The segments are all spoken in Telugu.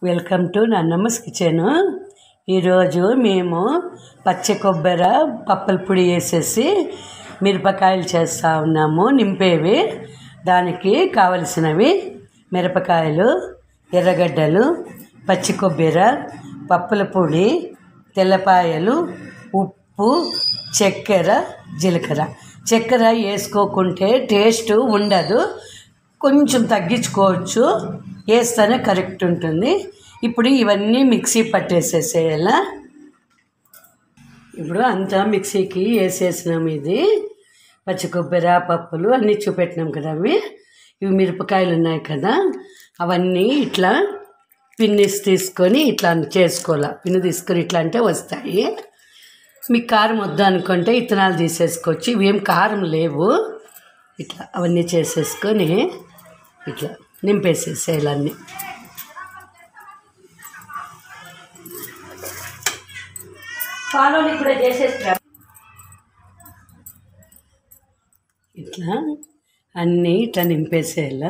వెల్కమ్ టు నన్నమ్మస్ కిచెన్ ఈరోజు మేము పచ్చి కొబ్బరి పప్పుల పొడి వేసేసి మిరపకాయలు చేస్తూ ఉన్నాము నింపేవి దానికి కావలసినవి మిరపకాయలు ఎర్రగడ్డలు పచ్చి కొబ్బరి పప్పుల పొడి తెల్లపాయలు ఉప్పు చక్కెర జీలకర్ర చక్కెర వేసుకోకుంటే టేస్ట్ ఉండదు కొంచెం తగ్గించుకోవచ్చు వేస్తేనే కరెక్ట్ ఉంటుంది ఇప్పుడు ఇవన్నీ మిక్సీ పట్టేసేసేయాల ఇప్పుడు అంతా మిక్సీకి వేసేసినాం ఇది పచ్చి కొబ్బరి పప్పులు అన్నీ చూపెట్టినాం కదా అవి ఇవి మిరపకాయలు ఉన్నాయి కదా అవన్నీ ఇట్లా పిన్నిస్ తీసుకొని ఇట్లా చేసుకోవాలి పిన్ను తీసుకొని ఇట్లా అంటే వస్తాయి మీకు కారం వద్దు అనుకుంటే ఇత్తనాలు తీసేసుకోవచ్చు ఇవేం కారం లేవు ఇట్లా అవన్నీ చేసేసుకొని ఇట్లా నింపేసేసేయాలి అన్నీ ఫాలోని కూడా చేసేస్తా ఇట్లా అన్నీ ఇట్లా నింపేసేయాల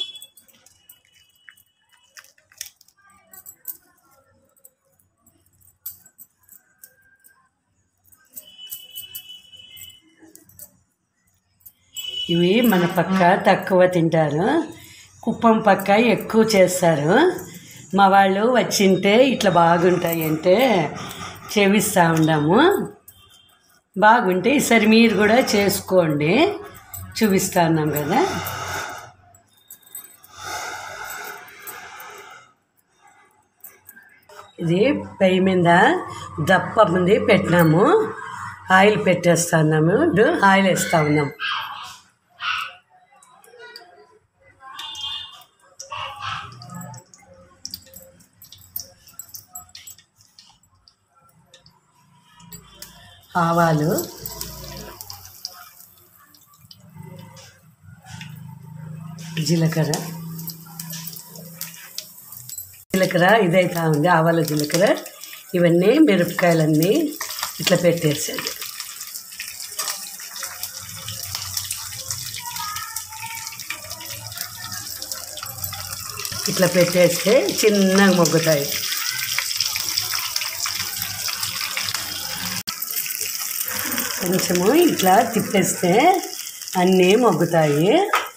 ఇవి మన పక్క తక్కువ తింటారు కుప్పం పక్క ఎక్కువ చేస్తారు మా వాళ్ళు వచ్చింటే ఇట్లా బాగుంటాయి అంటే చేవిస్తూ ఉన్నాము బాగుంటే ఈసారి మీరు కూడా చేసుకోండి చూపిస్తా ఉన్నాం కదా ఇది పై మీద దప్ప ఉంది పెట్టినాము ఆయిల్ పెట్టేస్తా ఉన్నాము ఇప్పుడు ఆయిల్ వేస్తా ఉన్నాం ఆవాలు జీలకర్ర జీలకర్ర ఇదైతా ఉంది ఆవాల జీలకర్ర ఇవన్నీ మిరపకాయలన్నీ ఇట్లా పెట్టేసేది ఇట్లా పెట్టేస్తే చిన్నగా మొగ్గుతాయి కొంచెము ఇట్లా తిప్పేస్తే అన్నీ మొగ్గుతాయి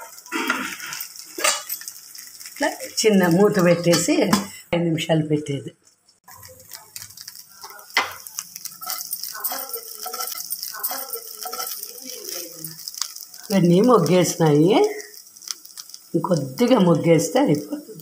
ఇట్లా చిన్న మూత పెట్టేసి ఐదు నిమిషాలు పెట్టేది ఇవన్నీ మొగ్గేసినాయి ఇంకొద్దిగా మొగ్గేస్తే అయిపోతుంది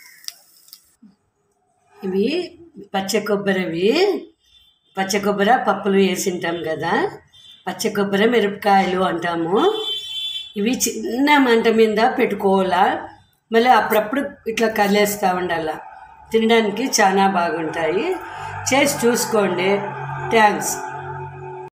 ఇవి పచ్చ కొబ్బరివి పచ్చ కొబ్బరి పప్పులు వేసింటాం కదా పచ్చ కొబ్బరి మిరపకాయలు అంటాము ఇవి చిన్న మంట మీద పెట్టుకోవాలా మళ్ళీ అప్పుడప్పుడు ఇట్లా కదిలేస్తూ ఉండాల తినడానికి చాలా బాగుంటాయి చేసి చూసుకోండి థ్యాంక్స్